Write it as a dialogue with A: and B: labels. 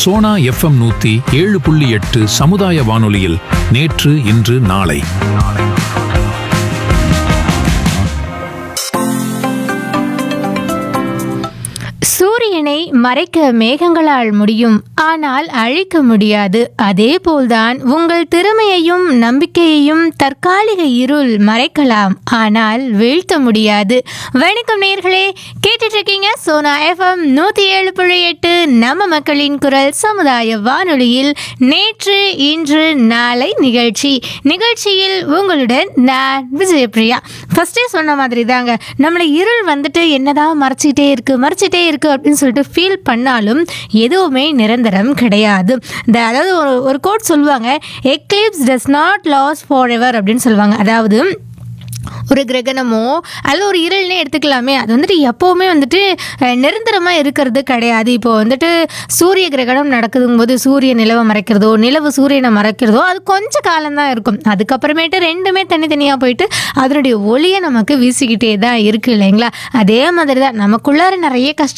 A: Sona FM நூத்தி ஏழு புள்ளி எட்டு சமுதாய வானொலியில் நேற்று இன்று நாளை
B: சூரியனை மறைக்க மேகங்களால் முடியும் ஆனால் அழிக்க முடியாது அதே போல்தான் உங்கள் திறமையையும் நம்பிக்கையையும் தற்காலிக இருள் மறைக்கலாம் ஆனால் வீழ்த்த முடியாது வணக்கம் நேர்களே கேட்டுட்டு இருக்கீங்க சோனா எஃப்எம் நூத்தி ஏழு புள்ளி எட்டு நம்ம மக்களின் குரல் சமுதாய வானொலியில் நேற்று இன்று நாளை நிகழ்ச்சி நிகழ்ச்சியில் உங்களுடன் நான் விஜயபிரியா ஃபர்ஸ்டே சொன்ன மாதிரி தாங்க நம்மளை இருள் வந்துட்டு என்னதான் மறைச்சிட்டே இருக்கு மறைச்சிட்டே இருக்கு அப்படின்னு சொல்லிட்டு ஃபீல் பண்ணாலும் எதுவுமே நிரந்தரம் கிடையாது இந்த அதாவது ஒரு ஒரு கோட் சொல்லுவாங்க eclipse does not last forever அப்படின்னு சொல்லுவாங்க அதாவது ஒரு கிரகணமோ அல்ல ஒரு இருள்னே எடுத்துக்கலாமே அது வந்துட்டு எப்போவுமே வந்துட்டு அஹ், நிரந்தரமா இருக்கிறது கிடையாது இப்போ வந்துட்டு சூரிய கிரகணம் நடக்குதுங்கும் போது சூரிய நிலவை மறைக்கிறதோ நிலவு சூரியனை மறைக்கிறதோ அது கொஞ்ச காலம்தான் இருக்கும் அதுக்கப்புறமேட்டு ரெண்டுமே தனித்தனியாக போயிட்டு அதனுடைய ஒளியை நமக்கு வீசிக்கிட்டே தான் இருக்கு இல்லைங்களா அதே மாதிரி தான் நமக்குள்ளார நிறைய கஷ்டம்